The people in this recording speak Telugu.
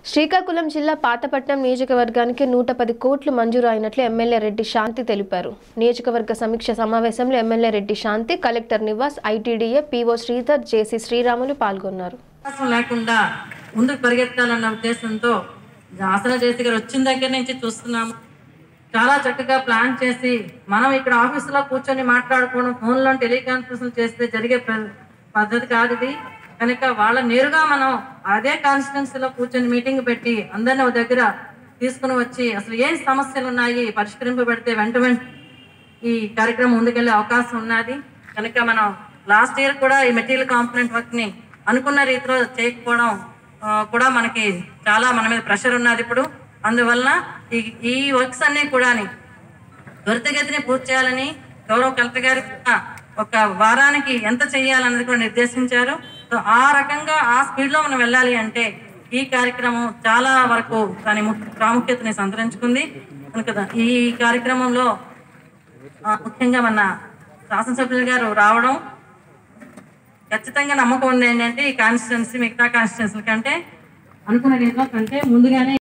శ్రీకాకుళం జిల్లా పాతపట్నం నియోజకవర్గానికి నూట పది కోట్లు మంజూరు అయినట్లు ఎమ్మెల్యే రెడ్డి శాంతి తెలిపారు నియోజకవర్గ సమీక్ష సమావేశంలో MLA Reddy Shanthi collector Nivas ITDA PO Sridhar JC Sriramulu పాల్గొన్నారు అవకాశం లేకుండా ముందుకు పరిగెత్తాలన్న ఉద్దేశంతో ఆసన చేసి గారు వచ్చిన దగ్గర నుంచి చూస్తున్నాము చాలా చక్కగా ప్లాన్ చేసి మనం ఇక్కడ ఆఫీసులో కూర్చొని మాట్లాడుకోవడం ఫోన్లో టెలికాన్ఫరెన్స్ చేస్తే జరిగే ప- పద్ధతి కాదు ఇది కనుక వాళ్ళ నేరుగా మనం అదే కాన్స్టిట్యున్సీలో కూర్చొని మీటింగ్ పెట్టి అందరిని ఒక దగ్గర తీసుకుని వచ్చి అసలు ఏం సమస్యలు ఉన్నాయి పరిష్కరింపబడితే వెంట వెంట ఈ కార్యక్రమం ముందుకెళ్లే అవకాశం ఉన్నది కనుక మనం లాస్ట్ ఇయర్ కూడా ఈ మెటీరియల్ కాంపనెంట్ వర్క్ ని అనుకున్న రీతిలో చేయకపోవడం ఆ, కూడా మనకి చాలా మన మీద ప్రెషర్ ఉన్నది ఇప్పుడు అందువలన ఈ ఈ వర్క్స్ అన్ని కూడా త్వరితగతిని పూర్తి చేయాలని గౌరవ కలెక్టర్ గారు కూడా ఒక వారానికి ఎంత చేయాలన్నది కూడా నిర్దేశించారు సో ఆ రకంగా ఆ స్పీడ్ లో మనం వెళ్ళాలి అంటే ఈ కార్యక్రమం చాలా వరకు దాని ము- ప్రాముఖ్యతని సంతరించుకుంది కనుక దా- ఈ కార్యక్రమంలో ఆ, ముఖ్యంగా మన శాసనసభ్యులు గారు రావడం ఖచ్చితంగా నమ్మకం ఉంది ఏంటంటే ఈ కాన్స్టిట్యున్సీ మిగతా కాన్స్టిట్యున్సీ కంటే అనుకున్న రీతిలో కంటే ముందుగానే